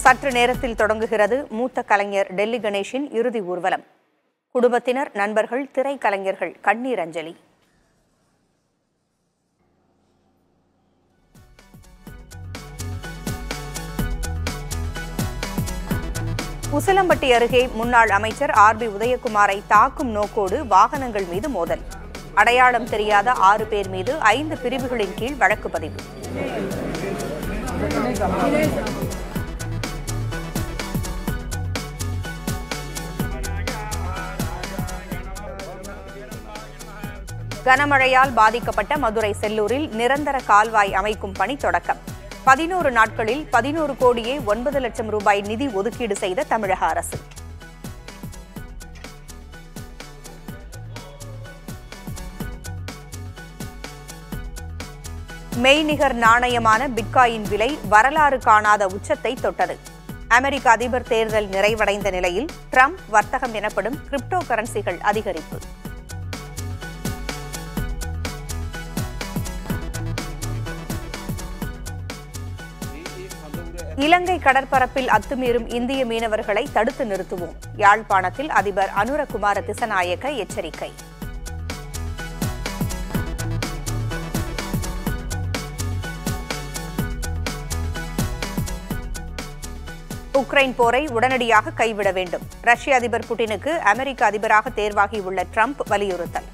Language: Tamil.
சற்று நேரத்தில் தொடங்குகிறது மூத்த கலைஞர் டெல்லி கணேஷின் இறுதி ஊர்வலம் குடும்பத்தினர் நண்பர்கள் திரைக்கலைஞர்கள் கண்ணீர் அஞ்சலி உசிலம்பட்டி அருகே முன்னாள் அமைச்சர் ஆர் பி உதயகுமாரை தாக்கும் நோக்கோடு வாகனங்கள் மீது மோதல் அடையாளம் தெரியாத ஆறு பேர் மீது ஐந்து பிரிவுகளின் கீழ் வழக்கு பதிவு கனமழையால் பாதிக்கப்பட்ட மதுரை செல்லூரில் நிரந்தர கால்வாய் அமைக்கும் பணி தொடக்கம் பதினோரு நாட்களில் பதினோரு கோடியே ஒன்பது லட்சம் ரூபாய் நிதி ஒதுக்கீடு செய்த தமிழக அரசு மெய்நிகர் நாணயமான பிட்காயின் விலை வரலாறு காணாத உச்சத்தை தொட்டது அமெரிக்க அதிபர் தேர்தல் நிறைவடைந்த நிலையில் ட்ரம்ப் வர்த்தகம் எனப்படும் கிரிப்டோ கரன்சிகள் அதிகரிப்பு இலங்கை கடற்பரப்பில் அத்துமீறும் இந்திய மீனவர்களை தடுத்து நிறுத்துவோம் யாழ்ப்பாணத்தில் அதிபர் அனுரகுமார திசநாயக்க எச்சரிக்கை உக்ரைன் போரை உடனடியாக கைவிட வேண்டும் ரஷ்ய அதிபர் புட்டினுக்கு அமெரிக்க அதிபராக தேர்வாகியுள்ள ட்ரம்ப் வலியுறுத்தல்